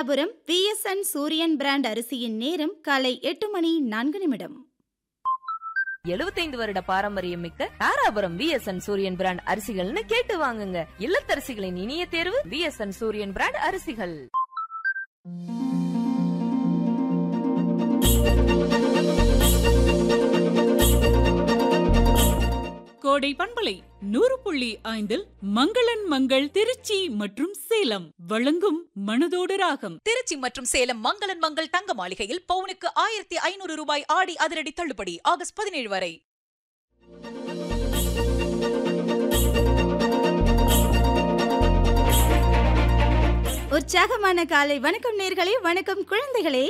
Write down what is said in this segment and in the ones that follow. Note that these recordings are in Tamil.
தாராபுரம் விஎஸ்என் சூரியன் பிராண்ட் அரிசியின் நேரம் காலை எட்டு மணி நான்கு நிமிடம் எழுபத்தைந்து வருட பாரம்பரியம் மிக்க தாராபுரம் விஎஸ்என் சூரியன் பிராண்ட் அரிசிகள்னு கேட்டு வாங்குங்க இல்லத்தரசிகளின் இனிய தேர்வு விஎஸ்என் சூரியன் பிராண்ட் அரிசிகள் கோடை பண்பலை நூறு புள்ளி ஐந்தில் மங்களன் மங்கள் திருச்சி மற்றும் சேலம் வழங்கும் மனதோடு ராகம் திருச்சி மற்றும் சேலம் மங்களன் மங்கள் தங்க மாளிகையில் பவுனுக்கு ஆயிரத்தி ஐநூறு ரூபாய் ஆடி அதிரடி தள்ளுபடி ஆகஸ்ட் பதினேழு வரை உற்சாகமான காலை வணக்கம் நேர்களே வணக்கம் குழந்தைகளே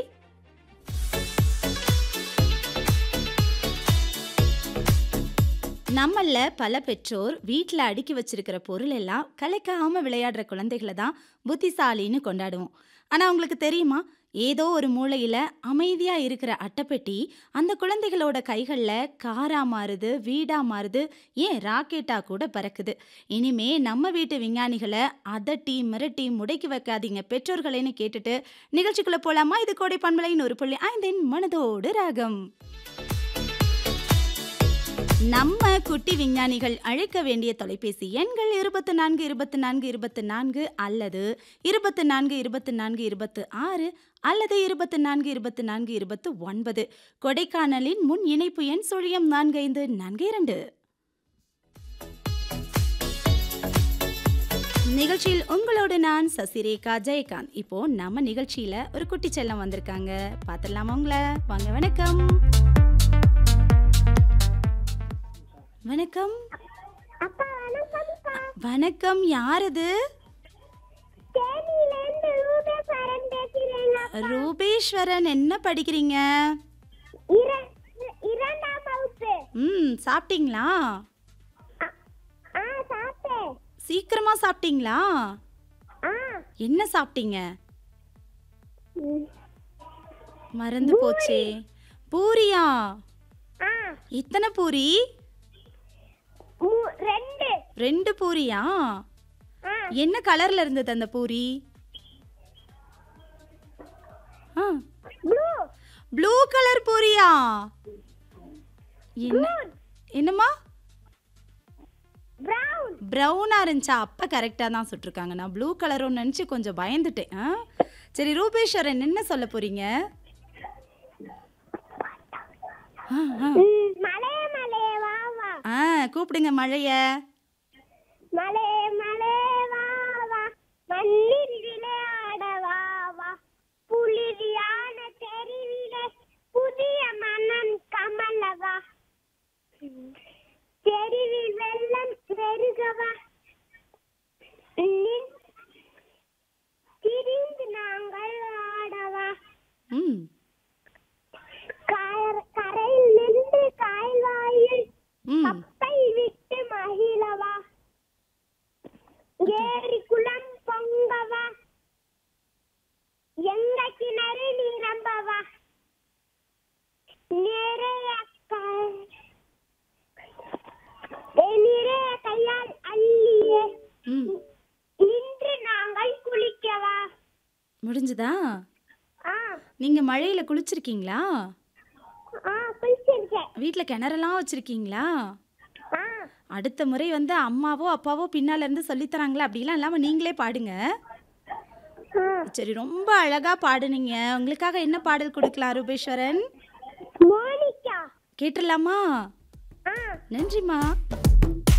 நம்மள பல பெற்றோர் வீட்டில் அடுக்கி வச்சிருக்கிற பொருள் எல்லாம் கலைக்காம விளையாடுற குழந்தைகளை தான் புத்திசாலின்னு கொண்டாடுவோம் ஆனால் உங்களுக்கு தெரியுமா ஏதோ ஒரு மூலையில் அமைதியாக இருக்கிற அட்டைப்பெட்டி அந்த குழந்தைகளோட கைகளில் காரா மாறுது வீடா மாறுது ஏன் ராக்கெட்டா கூட பறக்குது இனிமே நம்ம வீட்டு விஞ்ஞானிகளை அதட்டி மிரட்டி முடக்கி வைக்காதீங்க பெற்றோர்களேன்னு கேட்டுட்டு நிகழ்ச்சிக்குள்ள போலாமா இது கோடை பண்பலையின் ஒரு புள்ளி ஐந்தின் மனதோடு ராகம் நம்ம குட்டி விஞ்ஞானிகள் அழைக்க வேண்டிய தொலைபேசி எண்கள் இருபத்தி நான்கு இருபத்தி நான்கு இருபத்தி நான்கு அல்லது இருபத்தி நான்கு இருபத்தி நான்கு இருபத்து ஆறு அல்லது இருபத்தி நான்கு இருபத்தி நான்கு இருபத்து ஒன்பது கொடைக்கானலின் முன் இணைப்பு எண் சுழியம் நான்கு ஐந்து நான்கு இரண்டு நிகழ்ச்சியில் உங்களோடு நான் சசிரேகா ஜெயகாந்த் இப்போ நம்ம நிகழ்ச்சியில ஒரு குட்டி செல்லம் வந்திருக்காங்க பார்த்துடலாமா உங்களை வாங்க வணக்கம் வணக்கம் வணக்கம் யார் அது ரூபேஸ்வரன் என்ன படிக்கிறீங்க இரண்டாம் வகுப்பு ம் சாப்பிட்டீங்களா ஆ சாப்பிட்டேன் சீக்கிரமா சாப்பிட்டீங்களா ஆ என்ன சாப்பிட்டீங்க மறந்து போச்சே பூரியா ஆ இத்தனை பூரி மூ- ரெண்டு ரெண்டு பூரியா ஆ என்ன கலர்ல இருந்தது அந்த பூரி ஆ ப்ளூ ப்ளூ கலர் பூரியா என்ன என்னம்மா பிரவுன் ப்ரௌனா இருந்துச்சா அப்போ கரெக்டாக தான் சுட்டிருக்காங்க நான் ப்ளூ கலரும் நினச்சி கொஞ்சம் பயந்துட்டேன் ஆ சரி ரூபேஸ்வரன் என்ன சொல்ல போறீங்க ஆ, ஆ. மலே மலே வா வா ஆ கூப்பிடுங்க மழைய மலே மலே வா வா மண்ணில் விளையாட வா வா புலிரியான தெருவிலே புதிய மன்னன் கமலவா தெருவில் வெள்ளம் பெருகவா நின்- திரிந்து நாங்கள் ஆடவா ம் கர- கரையில் நின்று கால்வாயில் ம் கப்பை விட்டு மகிழவா ஏரி குளம் பொங்கவா எங்க கிணறு நிரம்பவா நிறைய க- நிறைய கையால் அள்ளியே ம் நின்று நாங்கள் குளிக்கவா முடிஞ்சுதா ஆ நீங்கள் மழையில் குளிச்சிருக்கீங்களா ஆ குளிச்சிருக்கேன் வீட்டில் கிணறெல்லாம் வச்சுருக்கீங்களா ஆ அடுத்த முறை வந்து அம்மாவோ அப்பாவோ பின்னால இருந்து சொல்லித் தராங்களா அப்படிலாம் இல்லாமல் நீங்களே பாடுங்க ஆ சரி ரொம்ப அழகா பாடுனீங்க உங்களுக்காக என்ன பாடல் கொடுக்கலாம் ரூபேஸ்வரன் மோனிகா கேட்டுடலாமா ஆ நன்றிம்மா